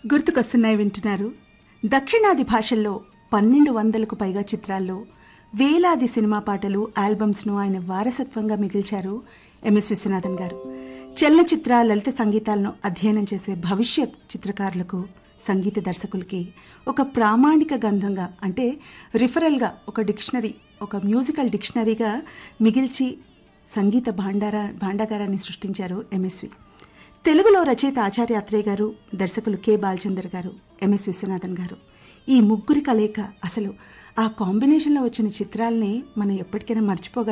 గుర్తుకొస్తున్నాయి వింటున్నారు దక్షిణాది భాషల్లో పన్నెండు వందలకు పైగా చిత్రాల్లో వేలాది సినిమా పాటలు ఆల్బమ్స్ను ఆయన వారసత్వంగా మిగిల్చారు ఎంఎస్ విశ్వనాథన్ గారు చలనచిత్ర లలిత సంగీతాలను అధ్యయనం చేసే భవిష్యత్ చిత్రకారులకు సంగీత దర్శకులకి ఒక ప్రామాణిక గంధంగా అంటే రిఫరల్గా ఒక డిక్షనరీ ఒక మ్యూజికల్ డిక్షనరీగా మిగిల్చి సంగీత భాండార భాండాగారాన్ని సృష్టించారు ఎంఎస్వి తెలుగులో రచయిత ఆచార్య అత్రేయ గారు దర్శకులు కె బాలచందర్ గారు ఎంఎస్ విశ్వనాథన్ గారు ఈ ముగ్గురి కలయిక అసలు ఆ కాంబినేషన్లో వచ్చిన చిత్రాల్ని మనం ఎప్పటికైనా మర్చిపోగలం